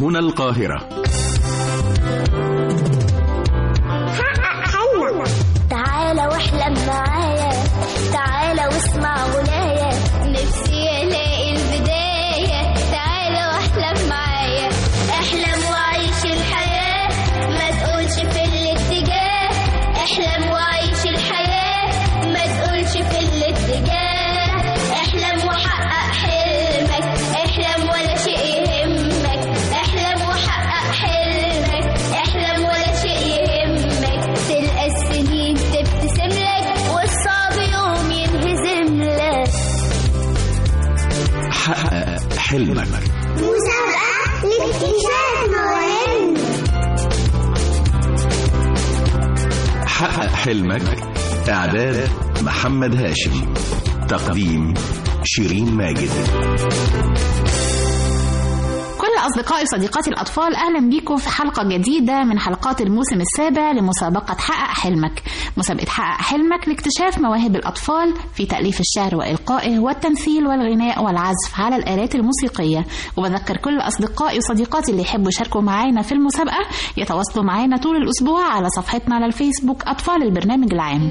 هنا القاهرة حقق حلمك تعالى واحلم معايا تعالى واسمع غنايا نفسي الاقي البداية تعالى واحلم معايا احلم وعيش الحياة ما تقولش في الاتجاه احلم وعيش الحياة ما تقولش في الاتجاه احلم وحقق حلمك احلم ولا شيء يهمك احلم وحقق حلمك احلم ولا شيء يهمك تلقى السنين تبتسم لك والصعب يوم ينهزم لك حقق حلمك مسابقة لاكتشاف مواهب حقق حلمك إعداد محمد هاشم تقديم شيرين ماجد كل أصدقائي وصديقاتي الأطفال أهلا بيكم في حلقة جديدة من حلقات الموسم السابع لمسابقة حقق حلمك مسابقة حقق حلمك لاكتشاف مواهب الأطفال في تأليف الشعر وإلقائه والتمثيل والغناء والعزف على الآلات الموسيقية وبذكر كل أصدقائي وصديقاتي اللي يحبوا يشاركوا معانا في المسابقة يتواصلوا معانا طول الأسبوع على صفحتنا على الفيسبوك أطفال البرنامج العام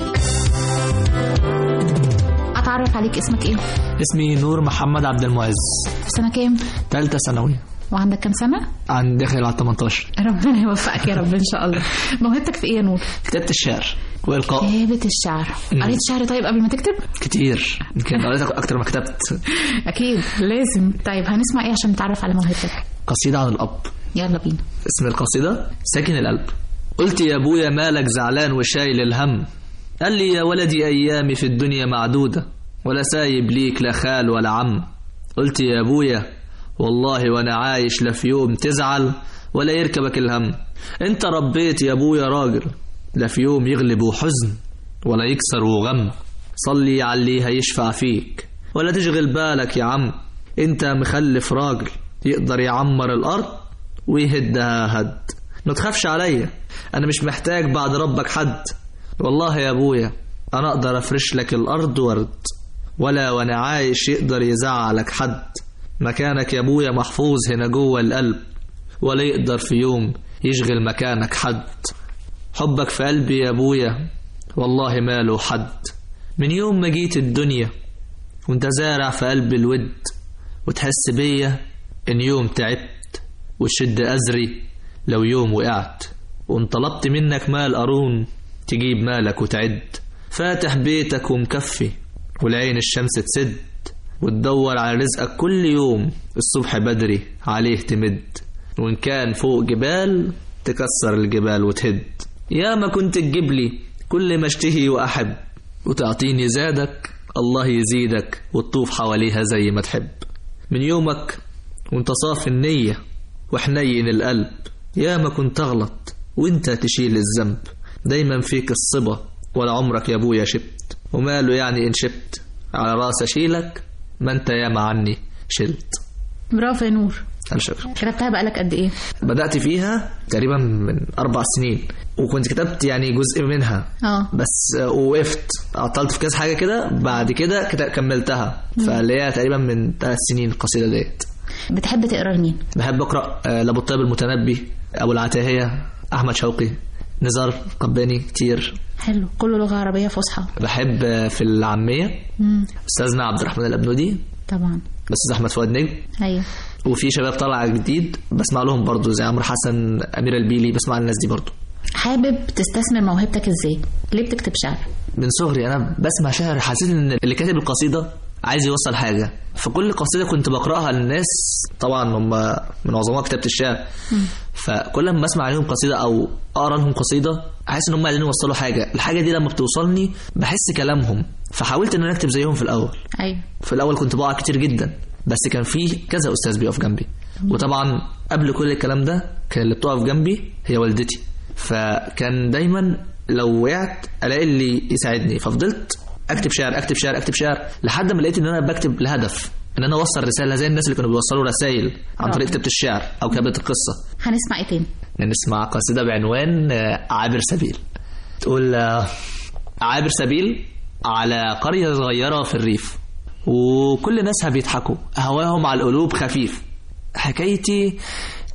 أتعرف عليك اسمك إيه؟ اسمي نور محمد عبد المعز في سنة كام؟ ثالثة ثانوي وعندك كام سنة؟ عن داخل على 18 ربنا يوفقك يا رب إن شاء الله موهبتك في إيه يا نور؟ كتابة الشعر وإلقاء كتابة الشعر مم. قريت شعر طيب قبل ما تكتب؟ كتير يمكن قريت أكتر ما كتبت أكيد لازم طيب هنسمع إيه عشان نتعرف على موهبتك؟ قصيدة عن الأب يلا بينا اسم القصيدة ساكن القلب قلت يا أبويا مالك زعلان وشايل الهم قال لي يا ولدي أيامي في الدنيا معدودة ولا سايب ليك لا خال ولا عم قلت يا أبويا والله وأنا عايش لا في يوم تزعل ولا يركبك الهم أنت ربيت يا أبويا راجل لا في يوم يغلبه حزن ولا يكسره غم صلي على اللي هيشفع فيك ولا تشغل بالك يا عم انت مخلف راجل يقدر يعمر الارض ويهدها هد ما تخافش عليا انا مش محتاج بعد ربك حد والله يا ابويا انا اقدر افرش لك الارض ورد ولا وانا عايش يقدر يزعلك حد مكانك يا ابويا محفوظ هنا جوه القلب ولا يقدر في يوم يشغل مكانك حد حبك في قلبي يا ابويا والله ماله حد من يوم ما جيت الدنيا وانت زارع في قلبي الود وتحس بيا ان يوم تعبت وتشد أزري لو يوم وقعت وان طلبت منك مال قارون تجيب مالك وتعد فاتح بيتك ومكفي والعين الشمس تسد وتدور على رزقك كل يوم الصبح بدري عليه تمد وإن كان فوق جبال تكسر الجبال وتهد يا ما كنت تجيب لي كل ما اشتهي وأحب وتعطيني زادك الله يزيدك وتطوف حواليها زي ما تحب من يومك وانت صافي النية وحنين القلب يا ما كنت تغلط وانت تشيل الذنب دايما فيك الصبا ولا عمرك يا ابويا شبت وماله يعني ان شبت على راس اشيلك ما انت ياما عني شلت برافو يا نور الشكر كتبتها بقالك قد إيه؟ بدأت فيها تقريبا من أربع سنين وكنت كتبت يعني جزء منها اه بس آه، وقفت عطلت في كذا حاجة كده بعد كده كت- كملتها فاللي هي تقريبا من ثلاث سنين القصيدة ديت بتحب تقرا لمين؟ بحب أقرأ آه، لأبو الطيب المتنبي أبو العتاهية أحمد شوقي نزار قباني كتير حلو كله لغة عربية فصحى بحب آه، في العامية مم. أستاذنا عبد الرحمن الأبنودي طبعا الأستاذ أحمد فؤاد نجم أيوه وفي شباب طالع جديد بسمع لهم برضو زي عمرو حسن أمير البيلي بسمع الناس دي برضو حابب تستثمر موهبتك ازاي؟ ليه بتكتب شعر؟ من صغري انا بسمع شعر حسيت ان اللي كاتب القصيده عايز يوصل حاجه فكل قصيده كنت بقراها للناس طبعا هم من عظماء كتابه الشعر فكل ما بسمع عليهم قصيده او اقرا لهم قصيده احس ان هم عايزين يوصلوا حاجه الحاجه دي لما بتوصلني بحس كلامهم فحاولت ان انا اكتب زيهم في الاول ايوه في الاول كنت بقع كتير جدا بس كان في كذا استاذ بيقف جنبي وطبعا قبل كل الكلام ده كان اللي بتقف جنبي هي والدتي فكان دايما لو وقعت الاقي اللي يساعدني ففضلت اكتب شعر اكتب شعر اكتب شعر لحد ما لقيت ان انا بكتب لهدف ان انا اوصل رساله زي الناس اللي كانوا بيوصلوا رسائل عن طريق كتابه الشعر او كتابه القصه هنسمع ايه تاني؟ نسمع قصيده بعنوان آه، عابر سبيل تقول آه، عابر سبيل على قريه صغيره في الريف وكل ناسها بيضحكوا هواهم على القلوب خفيف حكايتي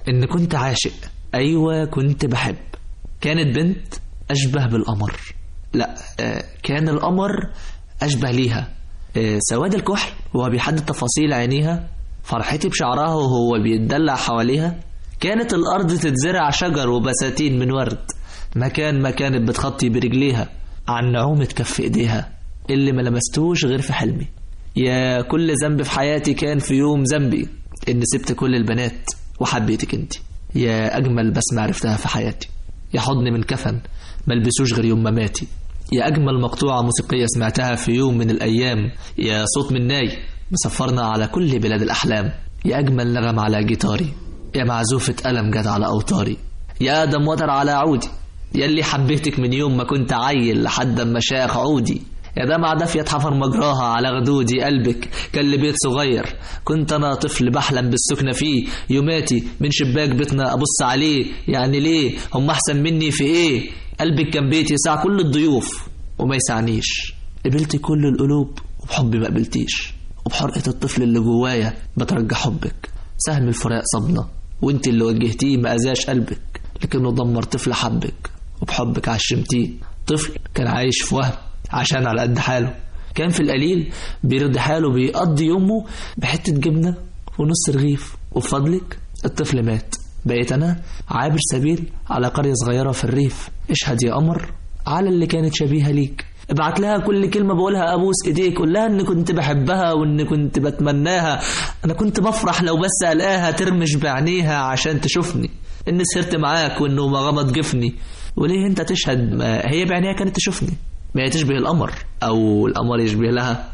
إن كنت عاشق أيوة كنت بحب كانت بنت أشبه بالقمر لا آه، كان القمر أشبه ليها آه، سواد الكحل وهو بيحدد تفاصيل عينيها فرحتي بشعرها وهو بيتدلع حواليها كانت الأرض تتزرع شجر وبساتين من ورد مكان ما كانت بتخطي برجليها عن نعومة كف إيديها اللي ما لمستوش غير في حلمي يا كل ذنب في حياتي كان في يوم ذنبي إن سبت كل البنات وحبيتك انت يا أجمل بسمة عرفتها في حياتي يا حضن من كفن ملبسوش غير يوم مماتي يا أجمل مقطوعة موسيقية سمعتها في يوم من الأيام يا صوت من ناي مسفرنا على كل بلاد الأحلام يا أجمل نغم على جيتاري يا معزوفة ألم جت على أوتاري يا آدم وتر على عودي يلي حبيتك من يوم ما كنت عيل لحد ما شاخ عودي يا دمعة دافية اتحفر مجراها على غدودي قلبك كان لي بيت صغير كنت أنا طفل بحلم بالسكنة فيه يوماتي من شباك بيتنا أبص عليه يعني ليه هم أحسن مني في إيه قلبك كان بيتي يسع كل الضيوف وما يسعنيش قبلت كل القلوب وبحبي ما قبلتيش وبحرقة الطفل اللي جوايا بترجى حبك سهم الفراق صدنا وانت اللي وجهتيه ما أذاش قلبك لكنه دمر طفل حبك وبحبك عشمتيه طفل كان عايش في وهم عشان على قد حاله كان في القليل بيرضي حاله بيقضي يومه بحتة جبنة ونص رغيف وبفضلك الطفل مات بقيت أنا عابر سبيل على قرية صغيرة في الريف اشهد يا قمر على اللي كانت شبيهة ليك ابعت لها كل كلمة بقولها أبوس إيديك قول لها إن كنت بحبها وإن كنت بتمناها أنا كنت بفرح لو بس ألاقيها ترمش بعينيها عشان تشوفني إني سهرت معاك وإنه ما غمض جفني وليه أنت تشهد ما هي بعينيها كانت تشوفني ما هي تشبه القمر أو القمر يشبه لها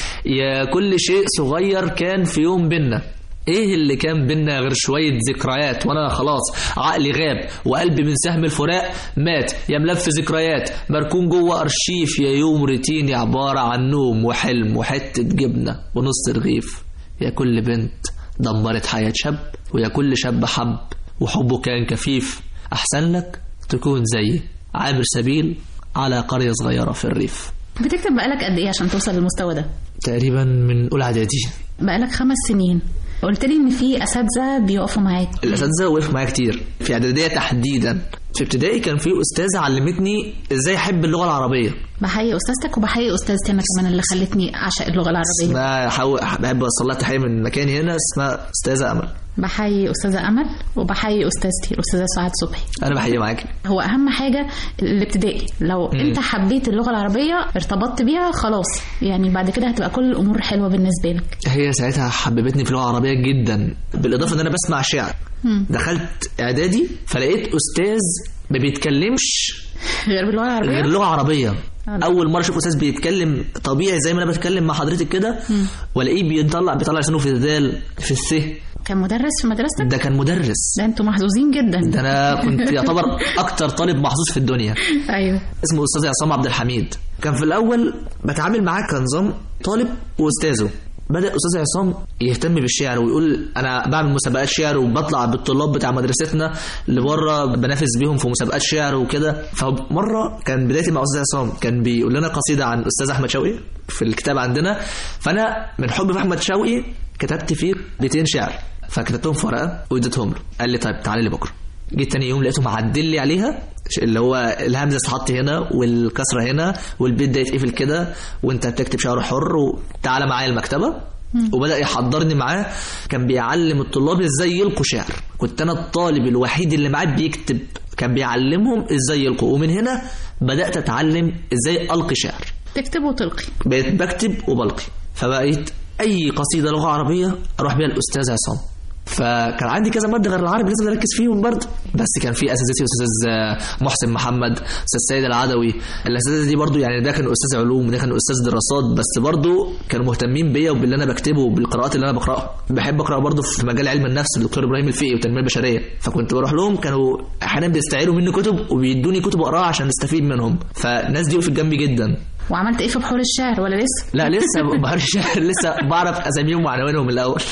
يا كل شيء صغير كان في يوم بينا ايه اللي كان بينا غير شوية ذكريات وانا خلاص عقلي غاب وقلبي من سهم الفراق مات يا ملف ذكريات مركون جوه ارشيف يا يوم روتيني عبارة عن نوم وحلم وحتة جبنة ونص رغيف يا كل بنت دمرت حياة شاب ويا كل شاب حب وحبه كان كفيف احسن لك تكون زيي عابر سبيل على قرية صغيرة في الريف بتكتب بقالك قد ايه عشان توصل للمستوى ده تقريبا من اولى اعدادي بقالك خمس سنين قلت لي ان في اساتذه بيقفوا معاك الاساتذه وقف معايا كتير في اعداديه تحديدا في ابتدائي كان في استاذه علمتني ازاي احب اللغه العربيه بحيي استاذتك وبحيي استاذتي انا كمان اللي خلتني اعشق اللغه العربيه اسمها حاول بحب اوصل لها تحيه من مكاني هنا اسمها استاذه امل بحيي استاذه امل وبحيي استاذتي الاستاذه سعاد صبحي انا بحيي معاكي هو اهم حاجه الابتدائي لو مم. انت حبيت اللغه العربيه ارتبطت بيها خلاص يعني بعد كده هتبقى كل الامور حلوه بالنسبه لك هي ساعتها حببتني في اللغه العربيه جدا بالاضافه ان انا بسمع شعر مم. دخلت اعدادي فلقيت استاذ ما بيتكلمش غير باللغه العربيه غير لغه عربيه آه. اول مره اشوف استاذ بيتكلم طبيعي زي ما انا بتكلم مع حضرتك كده والاقيه بيطلع بيطلع لسانه في الدال في الث كان مدرس في مدرستك ده كان مدرس ده انتوا محظوظين جدا ده انا كنت يعتبر اكتر طالب محظوظ في الدنيا ايوه اسمه استاذ عصام عبد الحميد كان في الاول بتعامل معاه كنظام طالب واستاذه بدا استاذ عصام يهتم بالشعر ويقول انا بعمل مسابقات شعر وبطلع بالطلاب بتاع مدرستنا اللي بره بنافس بيهم في مسابقات شعر وكده فمره كان بدايتي مع استاذ عصام كان بيقول لنا قصيده عن استاذ احمد شوقي في الكتاب عندنا فانا من حب في احمد شوقي كتبت فيه بيتين شعر فكتبتهم في ورقه واديتهم له قال لي طيب تعالى لي بكره جيت تاني يوم لقيته معدل لي عليها اللي هو الهمزه اتحط هنا والكسره هنا والبيت ده يتقفل كده وانت بتكتب شعر حر وتعالى معايا المكتبه وبدا يحضرني معاه كان بيعلم الطلاب ازاي يلقوا شعر كنت انا الطالب الوحيد اللي معاه بيكتب كان بيعلمهم ازاي يلقوا ومن هنا بدات اتعلم ازاي القي شعر تكتب وتلقي بقيت بكتب وبلقي فبقيت اي قصيده لغه عربيه اروح بيها الاستاذ عصام فكان عندي كذا ماده غير العربي لازم اركز فيهم برضه بس كان في اساتذتي استاذ محسن محمد استاذ سيد العدوي الاساتذه دي برضه يعني ده كان استاذ علوم وده كان استاذ دراسات بس برضه كانوا مهتمين بيا وباللي انا بكتبه وبالقراءات اللي انا بقراها بحب اقرا برضه في مجال علم النفس الدكتور ابراهيم الفقي والتنميه البشريه فكنت بروح لهم كانوا احيانا بيستعيروا مني كتب وبيدوني كتب اقراها عشان استفيد منهم فالناس دي وقفت جنبي جدا وعملت ايه في بحور الشعر ولا لسه لا لسه بعرف الشعر لسه بعرف اساميهم وعناوينهم الاول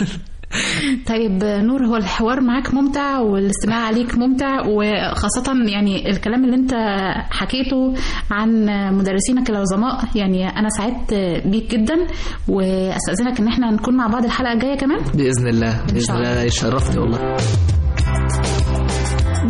طيب نور هو الحوار معاك ممتع والاستماع عليك ممتع وخاصة يعني الكلام اللي انت حكيته عن مدرسينك العظماء يعني انا سعدت بيك جدا واستاذنك ان احنا نكون مع بعض الحلقة الجاية كمان باذن الله إن باذن شاء الله. الله يشرفني والله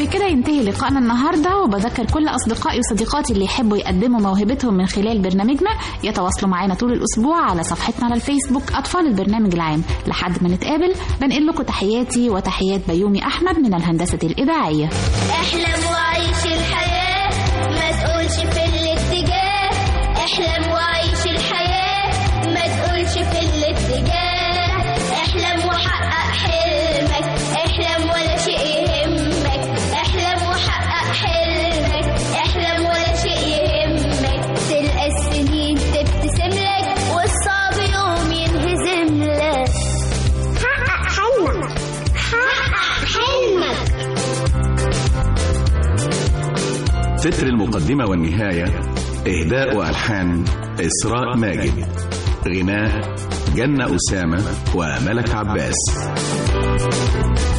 وبكده ينتهي لقائنا النهارده وبذكر كل اصدقائي وصديقاتي اللي يحبوا يقدموا موهبتهم من خلال برنامجنا يتواصلوا معانا طول الاسبوع على صفحتنا على الفيسبوك اطفال البرنامج العام لحد ما نتقابل بنقل لكم تحياتي وتحيات بيومي احمد من الهندسه الاذاعيه احلم وعيش الحياة ما تقولش في الاتجاه احلم وعيش الحياة ما تقولش في الاتجاه احلم وحقق حلمك احلم ولا شيء يهمك احلم وحقق حلمك احلم ولا شيء يهمك تلقى السنين تبتسم لك والصعب يوم ينهزم لك حقق حلمك حقق حلمك تتر المقدمة والنهاية إهداء وألحان إسراء ماجد غناء جنة أسامة وملك عباس